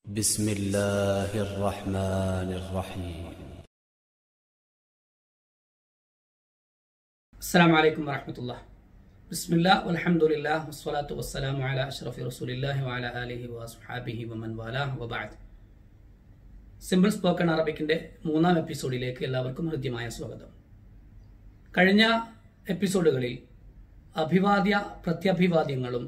بسم الله الرحمن الرحيم السلام عليكم ورحمة الله بسم الله والحمد لله والصلاة والسلام على أشرف رسول الله وعلى آله وأصحابه ومن والاه وبعد simple spoken അറബിക്കിന്റെ മൂന്നാം എപ്പിസോഡിലേക്ക് എല്ലാവർക്കും ഹൃദ്യമായ സ്വാഗതം കഴിഞ്ഞ എപ്പിസോഡുകളിൽ അഭിവാദ്യ പ്രത്യഭിവാദ്യങ്ങളും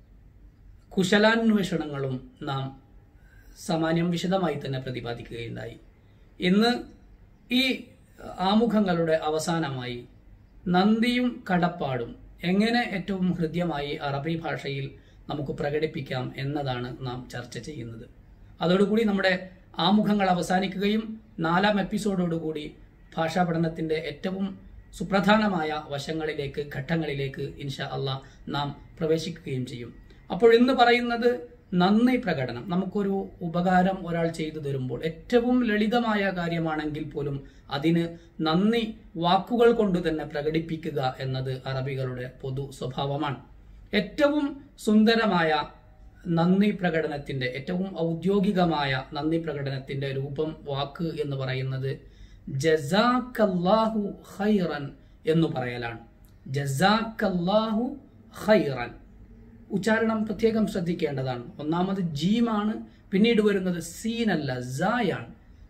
കുശലാന്വേഷണങ്ങളും നാം സാമാന്യം വിശദമായി തന്നെ പ്രതിപാദിക്കുകയുണ്ടായി ഇന്ന് ഈ ആമുഖങ്ങളുടെ അവസാനമായി നന്ദിയും കടപ്പാടും എങ്ങനെ ഏറ്റവും ഹൃദ്യമായി അറബി ഭാഷയിൽ നമുക്ക് പ്രകടിപ്പിക്കാം എന്നതാണ് നാം ചർച്ച ചെയ്യുന്നത് അതോടുകൂടി നമ്മുടെ ആമുഖങ്ങൾ അവസാനിക്കുകയും നാലാം എപ്പിസോഡോടുകൂടി ഭാഷാ പഠനത്തിന്റെ ഏറ്റവും സുപ്രധാനമായ വശങ്ങളിലേക്ക് ഘട്ടങ്ങളിലേക്ക് ഇൻഷാ അള്ളാഹ് നാം പ്രവേശിക്കുകയും ചെയ്യും അപ്പോൾ ഇന്ന് പറയുന്നത് നന്ദി പ്രകടനം നമുക്കൊരു ഉപകാരം ഒരാൾ ചെയ്തു തരുമ്പോൾ ഏറ്റവും ലളിതമായ കാര്യമാണെങ്കിൽ പോലും അതിന് നന്ദി വാക്കുകൾ കൊണ്ട് തന്നെ പ്രകടിപ്പിക്കുക എന്നത് അറബികളുടെ പൊതു സ്വഭാവമാണ് ഏറ്റവും സുന്ദരമായ നന്ദി പ്രകടനത്തിന്റെ ഏറ്റവും ഔദ്യോഗികമായ നന്ദി പ്രകടനത്തിന്റെ രൂപം വാക്ക് എന്ന് പറയുന്നത് ജസാക്കല്ലാഹു ഖൈറൻ എന്ന് പറയലാണ് ജസാക്കല്ലാഹു ഖൈറൻ ഉച്ചാരണം പ്രത്യേകം ശ്രദ്ധിക്കേണ്ടതാണ് ഒന്നാമത് ജീമാണ് പിന്നീട് വരുന്നത് സീനല്ല സായാണ്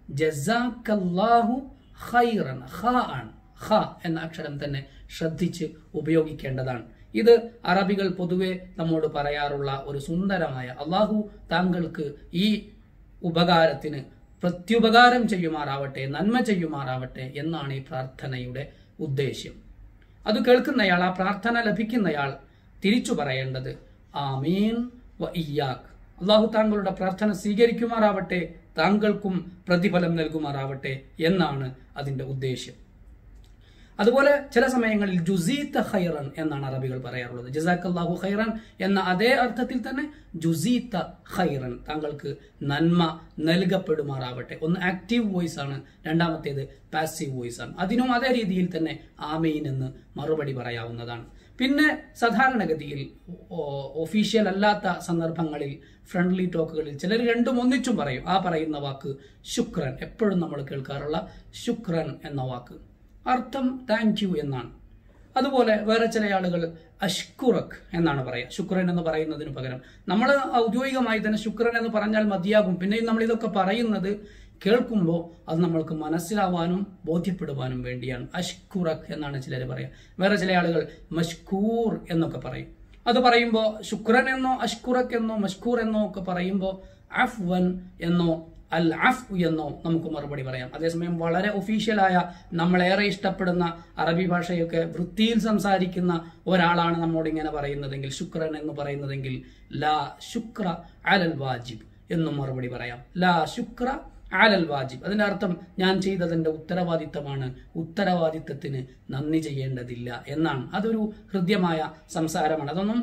ജസാക്കല്ലാഹു ഖൈറൻ ഖ ആണ് ഖ എന്ന അക്ഷരം തന്നെ ശ്രദ്ധിച്ച് ഉപയോഗിക്കേണ്ടതാണ് ഇത് അറബികൾ പൊതുവെ നമ്മോട് പറയാറുള്ള ഒരു സുന്ദരമായ അള്ളാഹു താങ്കൾക്ക് ഈ ഉപകാരത്തിന് പ്രത്യുപകാരം ചെയ്യുമാറാവട്ടെ നന്മ ചെയ്യുമാറാവട്ടെ എന്നാണ് ഈ പ്രാർത്ഥനയുടെ ഉദ്ദേശ്യം അത് കേൾക്കുന്നയാൾ ആ പ്രാർത്ഥന ലഭിക്കുന്നയാൾ തിരിച്ചു പറയേണ്ടത് ആമീൻ വ ഇയ്യാഖ് അള്ളാഹു താങ്കളുടെ പ്രാർത്ഥന സ്വീകരിക്കുമാറാവട്ടെ താങ്കൾക്കും പ്രതിഫലം നൽകുമാറാവട്ടെ എന്നാണ് അതിന്റെ ഉദ്ദേശ്യം അതുപോലെ ചില സമയങ്ങളിൽ ജുസീത്ത ഖൈറൻ എന്നാണ് അറബികൾ പറയാറുള്ളത് ജസാഖല്ലാഹു ഖൈറൻ എന്ന അതേ അർത്ഥത്തിൽ തന്നെ ജുസീത്ത ഖൈറൻ താങ്കൾക്ക് നന്മ നൽകപ്പെടുമാറാവട്ടെ ഒന്ന് ആക്റ്റീവ് വോയിസ് ആണ് രണ്ടാമത്തേത് പാസീവ് വോയിസ് ആണ് അതിനും അതേ രീതിയിൽ തന്നെ ആമീൻ എന്ന് മറുപടി പറയാവുന്നതാണ് പിന്നെ സാധാരണഗതിയിൽ ഒഫീഷ്യൽ അല്ലാത്ത സന്ദർഭങ്ങളിൽ ഫ്രണ്ട്ലി ടോക്കുകളിൽ ചിലർ രണ്ടും ഒന്നിച്ചും പറയും ആ പറയുന്ന വാക്ക് ശുക്രൻ എപ്പോഴും നമ്മൾ കേൾക്കാറുള്ള ശുക്രൻ എന്ന വാക്ക് അർത്ഥം താങ്ക് യു എന്നാണ് അതുപോലെ വേറെ ചില ആളുകൾ അഷ്കുറക് എന്നാണ് പറയുക ശുക്രൻ എന്ന് പറയുന്നതിന് പകരം നമ്മൾ ഔദ്യോഗികമായി തന്നെ ശുക്രൻ എന്ന് പറഞ്ഞാൽ മതിയാകും പിന്നെയും നമ്മൾ ഇതൊക്കെ പറയുന്നത് കേൾക്കുമ്പോൾ അത് നമ്മൾക്ക് മനസ്സിലാവാനും ബോധ്യപ്പെടുവാനും വേണ്ടിയാണ് അഷ്കുറക് എന്നാണ് ചിലർ പറയുക വേറെ ചില ആളുകൾ മഷ്കൂർ എന്നൊക്കെ പറയും അത് പറയുമ്പോൾ ശുക്രൻ എന്നോ അഷ്കുറക് എന്നോ മഷ്കൂർ എന്നോ ഒക്കെ പറയുമ്പോൾ അഫ്വൻ എന്നോ അൽ അഫ് എന്നോ നമുക്ക് മറുപടി പറയാം അതേസമയം വളരെ ഒഫീഷ്യലായ നമ്മളേറെ ഇഷ്ടപ്പെടുന്ന അറബി ഭാഷയൊക്കെ വൃത്തിയിൽ സംസാരിക്കുന്ന ഒരാളാണ് നമ്മോട് ഇങ്ങനെ പറയുന്നതെങ്കിൽ ശുക്രൻ എന്ന് പറയുന്നതെങ്കിൽ ലാ ശുക്ര അലൽ വാജിബ് എന്നും മറുപടി പറയാം ലാ ശുക്ര ആലൽ വാജിബ് അതിന്റെ അർത്ഥം ഞാൻ ചെയ്തതിന്റെ ഉത്തരവാദിത്തമാണ് ഉത്തരവാദിത്തത്തിന് നന്ദി ചെയ്യേണ്ടതില്ല എന്നാണ് അതൊരു ഹൃദ്യമായ സംസാരമാണ് അതൊന്നും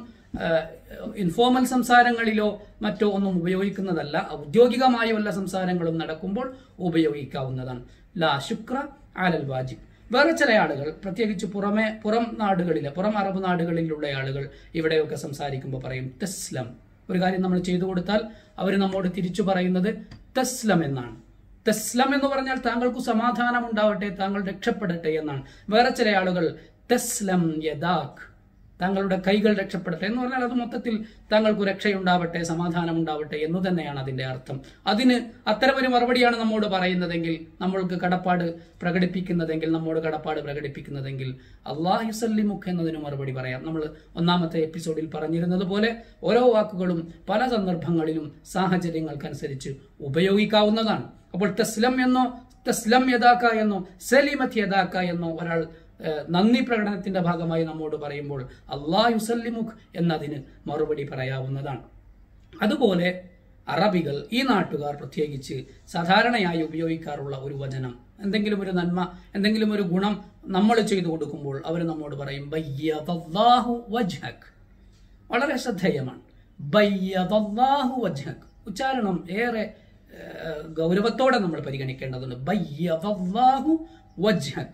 ഇൻഫോർമൽ സംസാരങ്ങളിലോ മറ്റോ ഒന്നും ഉപയോഗിക്കുന്നതല്ല ഔദ്യോഗികമായ വല്ല സംസാരങ്ങളും നടക്കുമ്പോൾ ഉപയോഗിക്കാവുന്നതാണ് ലാ ശുക്ര ആലൽ വാജിബ് വേറെ ചില ആളുകൾ പ്രത്യേകിച്ച് പുറമെ പുറം നാടുകളിലെ പുറം അറബ് നാടുകളിലുള്ള ആളുകൾ ഇവിടെയൊക്കെ സംസാരിക്കുമ്പോൾ പറയും തെസ്ലം ഒരു കാര്യം നമ്മൾ ചെയ്തു കൊടുത്താൽ അവർ നമ്മോട് തിരിച്ചു പറയുന്നത് തെസ്ലം എന്നാണ് തെസ്ലം എന്ന് പറഞ്ഞാൽ താങ്കൾക്ക് സമാധാനം ഉണ്ടാവട്ടെ താങ്കൾ രക്ഷപ്പെടട്ടെ എന്നാണ് വേറെ ചില ആളുകൾ തെസ്ലം യദാഖ് താങ്കളുടെ കൈകൾ രക്ഷപ്പെടട്ടെ എന്ന് പറഞ്ഞാൽ അത് മൊത്തത്തിൽ താങ്കൾക്ക് രക്ഷയുണ്ടാവട്ടെ സമാധാനം ഉണ്ടാവട്ടെ എന്ന് തന്നെയാണ് അതിന്റെ അർത്ഥം അതിന് അത്തരമൊരു മറുപടിയാണ് നമ്മോട് പറയുന്നതെങ്കിൽ നമ്മൾക്ക് കടപ്പാട് പ്രകടിപ്പിക്കുന്നതെങ്കിൽ നമ്മോട് കടപ്പാട് പ്രകടിപ്പിക്കുന്നതെങ്കിൽ അള്ളാഹ് യുസല്ലിമുഖ് എന്നതിന് മറുപടി പറയാം നമ്മൾ ഒന്നാമത്തെ എപ്പിസോഡിൽ പറഞ്ഞിരുന്നത് പോലെ ഓരോ വാക്കുകളും പല സന്ദർഭങ്ങളിലും സാഹചര്യങ്ങൾക്കനുസരിച്ച് ഉപയോഗിക്കാവുന്നതാണ് അപ്പോൾ തസ്ലം എന്നോ തസ്ലം യഥാക്ക എന്നോ സലിമത് യഥാക്ക എന്നോ ഒരാൾ നന്ദി പ്രകടനത്തിന്റെ ഭാഗമായി നമ്മോട് പറയുമ്പോൾ അള്ളാഹ് യുസല്ലിമുഖ് എന്നതിന് മറുപടി പറയാവുന്നതാണ് അതുപോലെ അറബികൾ ഈ നാട്ടുകാർ പ്രത്യേകിച്ച് സാധാരണയായി ഉപയോഗിക്കാറുള്ള ഒരു വചനം എന്തെങ്കിലും ഒരു നന്മ എന്തെങ്കിലും ഒരു ഗുണം നമ്മൾ ചെയ്തു കൊടുക്കുമ്പോൾ അവർ നമ്മോട് പറയും ബയ്യദല്ലാഹു വജ്ഹക് വളരെ ശ്രദ്ധേയമാണ് ബയ്യദല്ലാഹു വജ്ഹക് ഉച്ചാരണം ഏറെ ഗൗരവത്തോടെ നമ്മൾ പരിഗണിക്കേണ്ടതുണ്ട് ബയ്യദല്ലാഹു വജ്ഹക്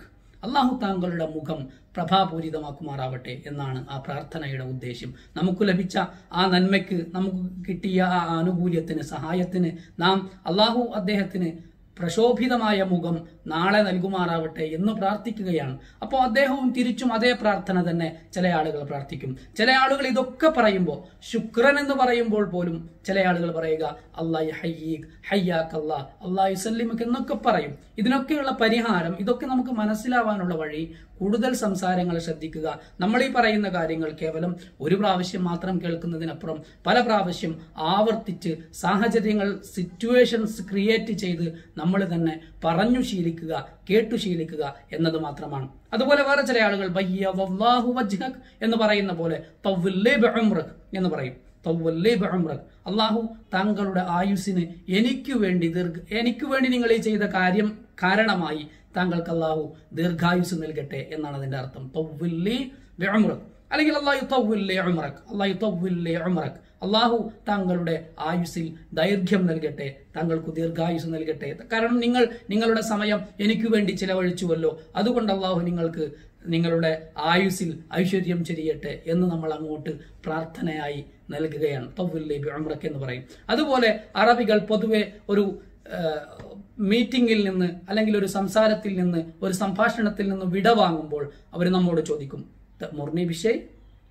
അള്ളാഹു താങ്കളുടെ മുഖം പ്രഭാപൂരിതമാക്കുമാറാവട്ടെ എന്നാണ് ആ പ്രാർത്ഥനയുടെ ഉദ്ദേശ്യം നമുക്ക് ലഭിച്ച ആ നന്മയ്ക്ക് നമുക്ക് കിട്ടിയ ആ ആനുകൂല്യത്തിന് സഹായത്തിന് നാം അള്ളാഹു അദ്ദേഹത്തിന് പ്രശോഭിതമായ മുഖം നാളെ നൽകുമാറാവട്ടെ എന്ന് പ്രാർത്ഥിക്കുകയാണ് അപ്പോൾ അദ്ദേഹവും തിരിച്ചും അതേ പ്രാർത്ഥന തന്നെ ചില ആളുകൾ പ്രാർത്ഥിക്കും ചില ആളുകൾ ഇതൊക്കെ പറയുമ്പോൾ ശുക്രൻ എന്ന് പറയുമ്പോൾ പോലും ചില ആളുകൾ പറയുക അള്ളാഹ് ഹയ്യീഖ് ഹയ്യാഖ് അള്ളാഹ് അള്ളാഹ് യുസല്ലിമക്ക് എന്നൊക്കെ പറയും ഇതിനൊക്കെയുള്ള പരിഹാരം ഇതൊക്കെ നമുക്ക് മനസ്സിലാവാനുള്ള വഴി കൂടുതൽ സംസാരങ്ങൾ ശ്രദ്ധിക്കുക നമ്മൾ ഈ പറയുന്ന കാര്യങ്ങൾ കേവലം ഒരു പ്രാവശ്യം മാത്രം കേൾക്കുന്നതിനപ്പുറം പല പ്രാവശ്യം ആവർത്തിച്ച് സാഹചര്യങ്ങൾ സിറ്റുവേഷൻസ് ക്രിയേറ്റ് ചെയ്ത് നമ്മൾ തന്നെ പറഞ്ഞു ശീലിക്കുക കേട്ടു ശീലിക്കുക എന്നത് മാത്രമാണ് അതുപോലെ വേറെ ചില ആളുകൾ ബയ്യ വല്ലാഹു വജ്ഹക് എന്ന് പറയുന്ന പോലെ തവ്വില്ലേ ബഉംറക് എന്ന് പറയും തവ്വല്ലേ ബഉംറക് അള്ളാഹു താങ്കളുടെ ആയുസ്സിന് എനിക്ക് വേണ്ടി ദീർഘ എനിക്ക് വേണ്ടി നിങ്ങൾ ഈ ചെയ്ത കാര്യം കാരണമായി താങ്കൾക്ക് അള്ളാഹു ദീർഘായുസ് നൽകട്ടെ എന്നാണ് അതിന്റെ അർത്ഥം തവ്വില്ലേ ബഉംറക് അല്ലെങ്കിൽ അള്ളാഹു തവ്വില്ലേ ഉംറക് അള്ളാഹു തവ്വില്ലേ ഉംറക് അള്ളാഹു താങ്കളുടെ ആയുസ്സിൽ ദൈർഘ്യം നൽകട്ടെ താങ്കൾക്ക് ദീർഘായുസ് നൽകട്ടെ കാരണം നിങ്ങൾ നിങ്ങളുടെ സമയം എനിക്ക് വേണ്ടി ചിലവഴിച്ചുവല്ലോ അതുകൊണ്ട് അള്ളാഹു നിങ്ങൾക്ക് നിങ്ങളുടെ ആയുസ്സിൽ ഐശ്വര്യം ചെരിയട്ടെ എന്ന് നമ്മൾ അങ്ങോട്ട് പ്രാർത്ഥനയായി നൽകുകയാണ് തവ്വില്ലേ ഉംറക് എന്ന് പറയും അതുപോലെ അറബികൾ പൊതുവെ ഒരു മീറ്റിംഗിൽ നിന്ന് അല്ലെങ്കിൽ ഒരു സംസാരത്തിൽ നിന്ന് ഒരു സംഭാഷണത്തിൽ നിന്ന് വിട വാങ്ങുമ്പോൾ അവർ നമ്മോട് ചോദിക്കും മുർണി ബിഷയ്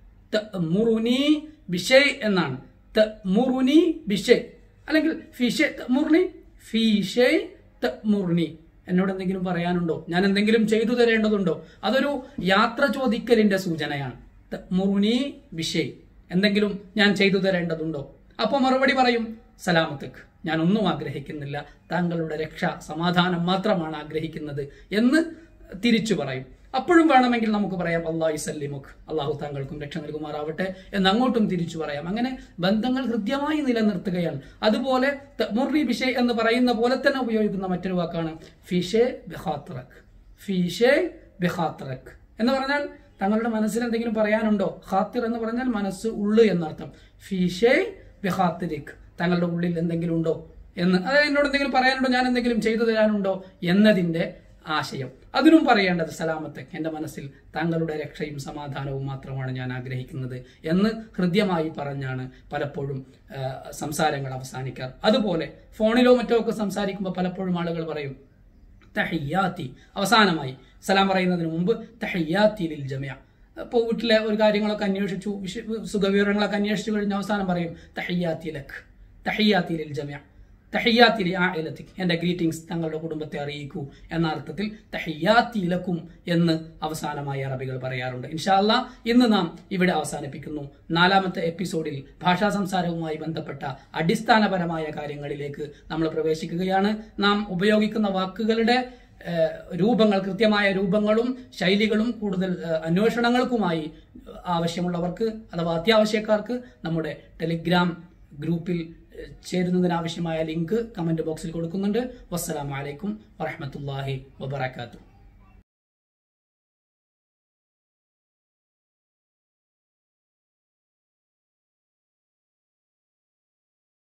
മുറുനി ബിഷയ് എന്നാണ് മുറുനി ബിഷയ് അല്ലെങ്കിൽ ഫിഷെ മുർണി ഫിഷെ മുർണി എന്നോട് എന്തെങ്കിലും പറയാനുണ്ടോ ഞാൻ എന്തെങ്കിലും ചെയ്തു തരേണ്ടതുണ്ടോ അതൊരു യാത്ര ചോദിക്കലിന്റെ സൂചനയാണ് മുറുനി ബിഷയ് എന്തെങ്കിലും ഞാൻ ചെയ്തു തരേണ്ടതുണ്ടോ അപ്പോൾ മറുപടി പറയും സലാമത്തക്ക് ഞാൻ ഒന്നും ആഗ്രഹിക്കുന്നില്ല താങ്കളുടെ രക്ഷ സമാധാനം മാത്രമാണ് ആഗ്രഹിക്കുന്നത് എന്ന് തിരിച്ചു പറയും അപ്പോഴും വേണമെങ്കിൽ നമുക്ക് പറയാം അള്ളാഹു സല്ലിമുഖ് അള്ളാഹു താങ്കൾക്കും രക്ഷ നൽകുമാറാവട്ടെ എന്ന് അങ്ങോട്ടും തിരിച്ചു പറയാം അങ്ങനെ ബന്ധങ്ങൾ ഹൃദ്യമായി നിലനിർത്തുകയാണ് അതുപോലെ മുർറി ബിഷെ എന്ന് പറയുന്ന പോലെ തന്നെ ഉപയോഗിക്കുന്ന മറ്റൊരു വാക്കാണ് ഫിഷെ ബിഹാത്രക് ഫിഷെ ബിഹാത്രക് എന്ന് പറഞ്ഞാൽ തങ്ങളുടെ മനസ്സിൽ എന്തെങ്കിലും പറയാനുണ്ടോ ഖാത്തിർ എന്ന് പറഞ്ഞാൽ മനസ്സ് ഉള്ളു എന്നർത്ഥം ഫിഷെ ബിഹാത്തിരിക് തങ്ങളുടെ ഉള്ളിൽ എന്തെങ്കിലും ഉണ്ടോ എന്ന് അതായത് എന്നോട് എന്തെങ്കിലും പറയാനുണ്ടോ ഞാൻ എന്തെങ്കിലും ചെയ്തു തരാനുണ്ടോ എന്നതിന്റെ ആശയം അതിനും പറയേണ്ടത് സലാമത്തെ എൻ്റെ മനസ്സിൽ താങ്കളുടെ രക്ഷയും സമാധാനവും മാത്രമാണ് ഞാൻ ആഗ്രഹിക്കുന്നത് എന്ന് ഹൃദ്യമായി പറഞ്ഞാണ് പലപ്പോഴും സംസാരങ്ങൾ അവസാനിക്കാറ് അതുപോലെ ഫോണിലോ മറ്റോ ഒക്കെ സംസാരിക്കുമ്പോൾ പലപ്പോഴും ആളുകൾ പറയും തഹയ്യാത്തി അവസാനമായി സലാം പറയുന്നതിന് മുമ്പ് തഹയ്യാത്തി ലിൽ ജമിയ ഇപ്പോൾ വീട്ടിലെ ഒരു കാര്യങ്ങളൊക്കെ അന്വേഷിച്ചു വിശ സുഖവിവരങ്ങളൊക്കെ അന്വേഷിച്ചു കഴിഞ്ഞ അവസാനം പറയും തഹയ്യാത്തി ലഖ് തഹയ്യാത്തി ലിൽ ജമിയ തഹയ്യാത്തിലെ ആ ഇലത്തിക്ക് എൻ്റെ ഗ്രീറ്റിംഗ്സ് തങ്ങളുടെ കുടുംബത്തെ അറിയിക്കൂ എന്ന അർത്ഥത്തിൽ തഹയ്യാത്തിലക്കും എന്ന് അവസാനമായി അറബികൾ പറയാറുണ്ട് ഇൻഷാല്ല ഇന്ന് നാം ഇവിടെ അവസാനിപ്പിക്കുന്നു നാലാമത്തെ എപ്പിസോഡിൽ ഭാഷാ സംസാരവുമായി ബന്ധപ്പെട്ട അടിസ്ഥാനപരമായ കാര്യങ്ങളിലേക്ക് നമ്മൾ പ്രവേശിക്കുകയാണ് നാം ഉപയോഗിക്കുന്ന വാക്കുകളുടെ രൂപങ്ങൾ കൃത്യമായ രൂപങ്ങളും ശൈലികളും കൂടുതൽ അന്വേഷണങ്ങൾക്കുമായി ആവശ്യമുള്ളവർക്ക് അഥവാ അത്യാവശ്യക്കാർക്ക് നമ്മുടെ ടെലിഗ്രാം ഗ്രൂപ്പിൽ ചേരുന്നതിനാവശ്യമായ ലിങ്ക് കമന്റ് ബോക്സിൽ കൊടുക്കുന്നുണ്ട് വസ്സലാമലൈക്കും വറഹമത്തല്ലാഹി വബർക്കാത്തു